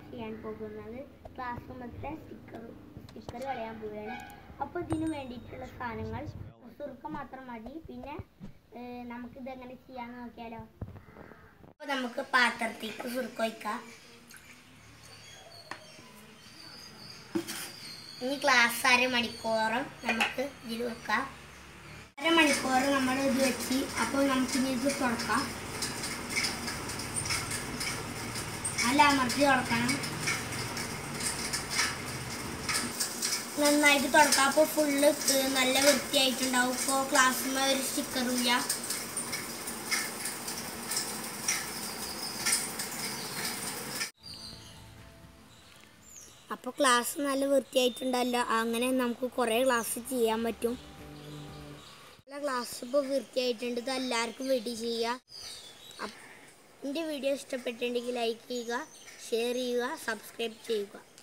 ചെയ്യാൻ പോകുന്നത് class റൂമത്തെ sticker sticker കളയാൻ പോവുകയാണ് അപ്പോൾ ഇതിന് വേണ്ടിയിട്ടുള്ള സാധനങ്ങൾ സുറുക്ക മാത്രം മതി പിന്നെ ഏഹ്, നമുക്കിത് എങ്ങനെ ചെയ്യാന്ന് നോക്കിയാലോ അപ്പോൾ നമുക്ക് പാത്രത്തേക്ക് സുറുക്ക വയ്ക്കാം ഇനി ക്ലാസ് അരമണിക്കൂറും നമുക്ക് ഇതിൽ വെക്കാം അരമണിക്കൂർ നമ്മൾ ഇത് വെച്ച് അപ്പോൾ നമുക്കിനി ഇത് തുറക്കാം നല്ല അമർത്തി തുറക്കണം നന്നായിട്ട് തുറക്കാം അപ്പോൾ ഫുള്ള് നല്ല വൃത്തിയായിട്ടുണ്ടാവും ഇപ്പോൾ ക്ലാസ്സിൽ ഒരു സ്റ്റിക്കറും ഇല്ല അപ്പോൾ ക്ലാസ് നല്ല വൃത്തിയായിട്ടുണ്ടല്ലോ അങ്ങനെ നമുക്ക് കുറേ ക്ലാസ് ചെയ്യാൻ പറ്റും നല്ല ക്ലാസ് ഇപ്പോൾ വൃത്തിയായിട്ടുണ്ട് ഇത് എല്ലാവർക്കും വേണ്ടി ചെയ്യുക അപ്പ് എൻ്റെ വീഡിയോ ഇഷ്ടപ്പെട്ടിട്ടുണ്ടെങ്കിൽ ലൈക്ക് ചെയ്യുക ഷെയർ ചെയ്യുക സബ്സ്ക്രൈബ് ചെയ്യുക